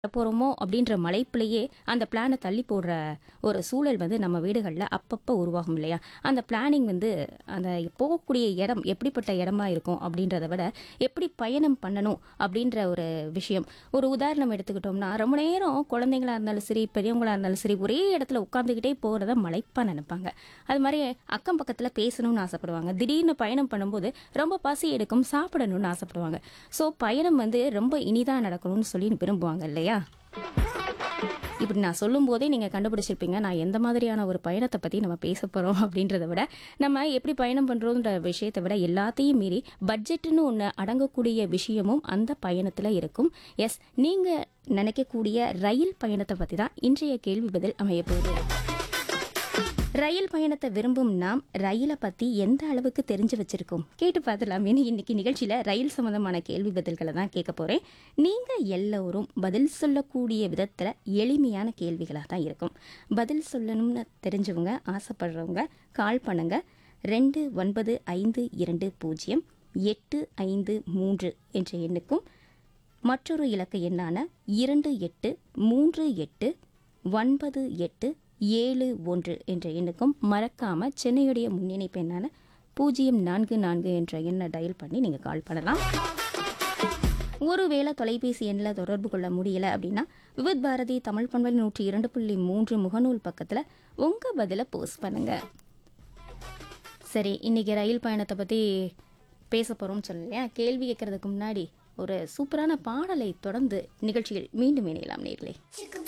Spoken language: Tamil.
போகிறோமோ அப்படின்ற மலைப்பிலேயே அந்த பிளானை தள்ளி போடுற ஒரு சூழல் வந்து நம்ம வீடுகளில் அப்பப்போ உருவாகும் இல்லையா அந்த பிளானிங் வந்து அந்த போகக்கூடிய இடம் எப்படிப்பட்ட இடமா இருக்கும் அப்படின்றத விட எப்படி பயணம் பண்ணணும் அப்படின்ற ஒரு விஷயம் ஒரு உதாரணம் எடுத்துக்கிட்டோம்னா ரொம்ப நேரம் குழந்தைங்களா இருந்தாலும் சரி பெரியவங்களா இருந்தாலும் சரி ஒரே இடத்துல உட்காந்துக்கிட்டே போகிறத மலைப்பா நினைப்பாங்க அது மாதிரி அக்கம் பக்கத்தில் பேசணும்னு ஆசைப்படுவாங்க திடீர்னு பயணம் பண்ணும்போது ரொம்ப பசி எடுக்கும் சாப்பிடணும்னு ஆசைப்படுவாங்க ஸோ பயணம் வந்து ரொம்ப இனிதாக நடக்கணும்னு சொல்லி விரும்புவாங்க இல்லையா இப்படி நான் சொல்லும் போதே நீங்கள் கண்டுபிடிச்சிருப்பீங்க நான் எந்த மாதிரியான ஒரு பயணத்தை பற்றி நம்ம பேச போகிறோம் அப்படின்றத விட நம்ம எப்படி பயணம் பண்ணுறோன்ற விஷயத்தை விட எல்லாத்தையும் மீறி பட்ஜெட்டுன்னு ஒன்று அடங்கக்கூடிய விஷயமும் அந்த பயணத்தில் இருக்கும் எஸ் நீங்கள் நினைக்கக்கூடிய ரயில் பயணத்தை பற்றி தான் இன்றைய கேள்வி பதில் அமைய போகுது ரயில் பயணத்தை விரும்பும் நாம் ரயிலை பற்றி எந்த அளவுக்கு தெரிஞ்சு வச்சிருக்கோம் கேட்டு பார்த்துலாமே இன்னைக்கு நிகழ்ச்சியில் ரயில் சம்மந்தமான கேள்வி பதில்களை தான் கேட்க போகிறேன் நீங்கள் எல்லோரும் பதில் சொல்லக்கூடிய விதத்தில் எளிமையான கேள்விகளாக தான் இருக்கும் பதில் சொல்லணும்னு தெரிஞ்சவங்க ஆசைப்படுறவங்க கால் பண்ணுங்க ரெண்டு ஒன்பது ஐந்து இரண்டு பூஜ்ஜியம் எட்டு ஐந்து மூன்று என்ற எண்ணுக்கும் மற்றொரு இலக்க எண்ணான இரண்டு எட்டு மூன்று எட்டு ஒன்பது எட்டு ஏழு ஒன்று என்ற எண்ணுக்கும் மறக்காம சென்னையுடைய முன்னிணைப்பு எண்ணான பூஜ்ஜியம் நான்கு நான்கு என்ற எண்ணை டயல் பண்ணி நீங்கள் கால் பண்ணலாம் ஒருவேளை தொலைபேசி எண்ணில் தொடர்பு கொள்ள முடியல அப்படின்னா விவித் பாரதி தமிழ் பண்பலை நூற்றி இரண்டு புள்ளி மூன்று முகநூல் பக்கத்தில் உங்கள் பதிலை போஸ்ட் பண்ணுங்க சரி இன்னைக்கு ரயில் பயணத்தை பற்றி பேச போகிறோம்னு சொல்லலையா கேள்வி கேட்கறதுக்கு முன்னாடி ஒரு சூப்பரான பாடலை தொடர்ந்து நிகழ்ச்சியில் மீண்டும் இணையலாம் நேர்களே Chicken